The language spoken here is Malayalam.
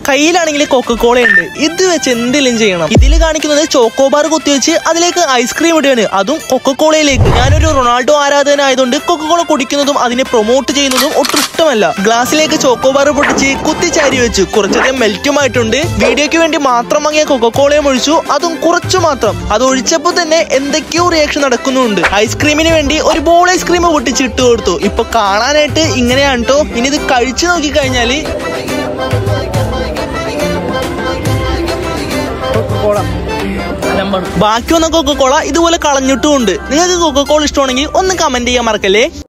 കയ്യിലാണെങ്കിൽ കൊക്കക്കോള ഉണ്ട് ഇത് വെച്ച് എന്തെങ്കിലും ചെയ്യണം ഇതിൽ കാണിക്കുന്നത് ചോക്കോബാർ കുത്തിവെച്ച് അതിലേക്ക് ഐസ്ക്രീം ഇടുകയാണ് അതും കൊക്കക്കോളയിലേക്ക് ഞാനൊരു റൊണാൾഡോ ആരാധകനായതുകൊണ്ട് കൊക്കക്കോള കുടിക്കുന്നതും അതിനെ പ്രൊമോട്ട് ചെയ്യുന്നതും ഒട്ടും ഇഷ്ടമല്ല ഗ്ലാസ്സിലേക്ക് ചോക്കോബാർ പൊട്ടിച്ച് കുത്തിച്ചാരി വെച്ചു കുറച്ചധികം മെൽറ്റുമായിട്ടുണ്ട് വീഡിയോയ്ക്ക് വേണ്ടി മാത്രം വാങ്ങിയ കൊക്കക്കോളയും ഒഴിച്ചു അതും കുറച്ചു മാത്രം അത് ഒഴിച്ചപ്പോൾ തന്നെ എന്തൊക്കെയോ റിയാക്ഷൻ നടക്കുന്നുണ്ട് ഐസ്ക്രീമിന് വേണ്ടി ഒരു ബോൾ ഐസ്ക്രീം പൊട്ടിച്ച് ഇട്ട് കൊടുത്തു ഇപ്പൊ കാണാനായിട്ട് ഇങ്ങനെയാണ് കേട്ടോ ഇനി ഇത് കഴിച്ചു നോക്കി കഴിഞ്ഞാല് ബാക്കി വന്ന കൊക്കക്കോള ഇതുപോലെ കളഞ്ഞിട്ടുമുണ്ട് നിങ്ങൾക്ക് കൊക്കക്കോള ഇഷ്ടമാണെങ്കിൽ ഒന്ന് കമന്റ് ചെയ്യാൻ മറക്കല്ലേ